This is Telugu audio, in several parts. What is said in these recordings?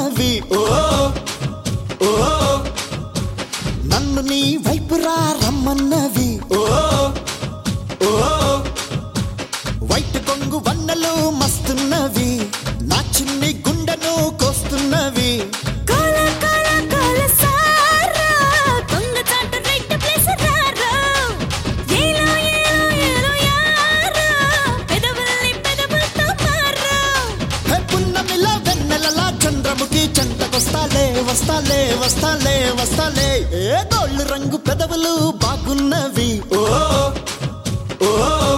రమ్మన్నవి ఓ ఓ నన్ను నీ వైపురా రమ్మన్నవి ఓ ఓ వైట్ కొంగు వన్నలు మస్తున్నవి నా చిన్ని గుండెను కోస్తున్నవి కోల కోల కోల సారా కొంగ చాట రెడ్ ప్లేస్ రారా ఏలో ఏలో ఏలో యారా పెదవుల్ని పెదవులతో మారా హే పున్నమిలో వెన్నెలలా చంద్రముఖి చెంతకొస్తాలే వస్తాలే వస్తాలే వస్తాలే ఏ గోళ్ళు రంగు పెదవులు బాగున్నవి ఓ ఓ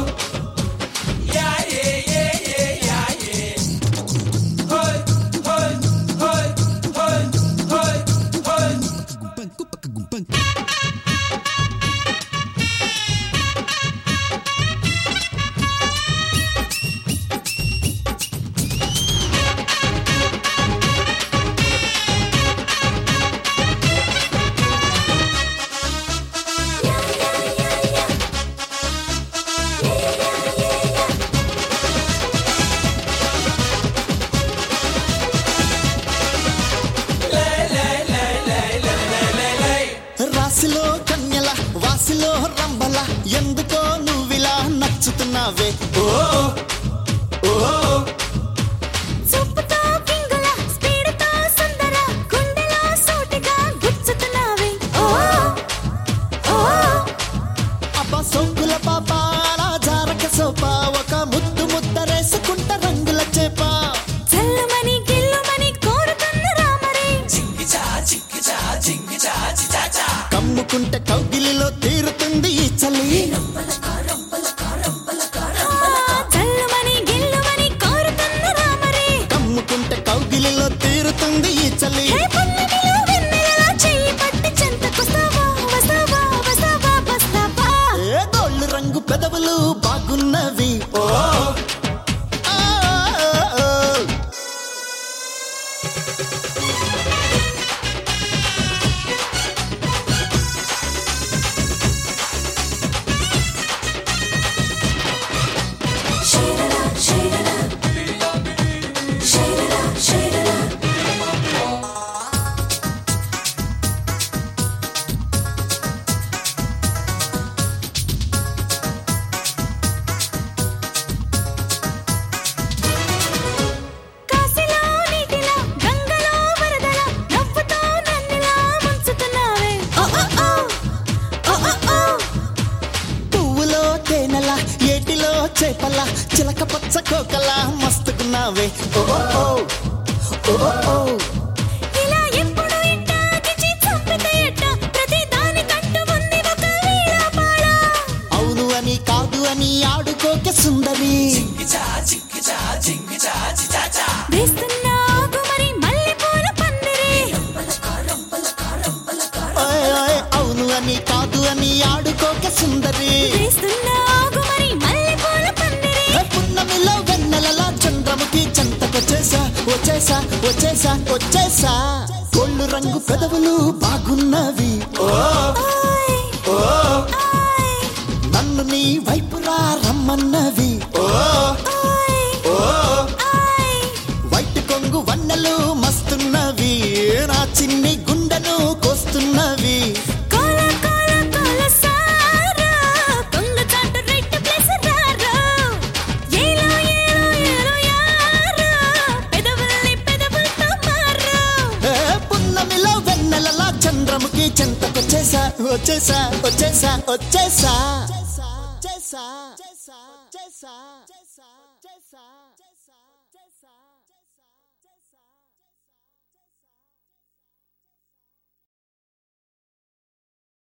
రాశిలో కన్యల వాసిలో రంబల ఎందుకో నువ్విలా నచ్చుతున్నావే ఓ ఓ చూపుతో పింగుల స్పీడ్తో సుందర గుండెలో సూటిగా గుచ్చుతున్నావే ఓ ఓ అబ్బా సోకుల పాప అలా జారక సోప ఒక ముద్దు ముద్దరేసుకుంట రంగుల చేప చల్లమని గిల్లుమని కోరుతున్న రామరే కమ్ముకుంటే కౌగిలిలో తీరుతుంది ఈ చలి చల్లమని గిల్లుమని కోరుతున్న రామరే కమ్ముకుంటే కౌగిలిలో తీరుతుంది ఈ చలి హే పున్నమిలో వెన్నెలలా చెయ్యి పట్టి చెంతకొస్తావా వస్తావా వస్తావా వస్తావా ఏ గోళ్ళు రంగు పెదవులు బాగున్నవి ఓ ఆ, ఆ, ఆ. షేరరా షేరరా షేరరా షేరరా కాశీలో నీటిలా గంగలో వరదలా నవ్వుతో నన్నిలా ముంచుతున్నావే ఓ ఓ ఓ ఓ ఓ ఓ పువ్వులో తేనెల ఏటిలో చేపల చిలక పచ్చ కోకల మస్తుకున్నావే ఓ ఓ, ఓ ఓ, ఓ ఇలా ఎప్పుడు ఇట్టా గిచి చంపితే ఎట్టా ప్రతి దానికంటూ ఉంది ఒక వీరాపాడ అవును అని కాదు అని ఆడుకోక సుందరి వేస్తున్న ఆగుమరి మల్లెపూల పందిరి ఓయ్ ఓయ్, అవును అని కాదు అని ఆడుకోక సుందరి వేస్తున్న ఆగుమరి మల్లెపూల పందిరి ఏ పున్నమిలో వెన్నెలలా చంద్రముఖి చెంతకొచ్చేసా వచ్చేసా వచ్చేసా వచ్చేసా కొళ్ళు రంగు పెదవులు బాగున్నవి ఓ ఓయ్ ఓ ఓయ్ నన్ను నీ వైపురా రమ్మన్నవి ఓ ఓయ్ ఓ ఓయ్ వైట్ కొంగు వన్నెలు మస్తున్నవి నా చిన్ని గుండెను కోస్తున్నవి కోల కోల కోల సారా కొంగ చాట రెడ్ ప్లేస్ రారా ఏలో ఏలో ఏలో యారా పెదవుల్ని పెదవులతో మారా ఏ పున్నమిలో వెన్నెలలా చంద్రముఖి చెంతకొచ్చేసా వచ్చేసా వచ్చేసా వచ్చేసా వచ్చేసా వచ్చేసా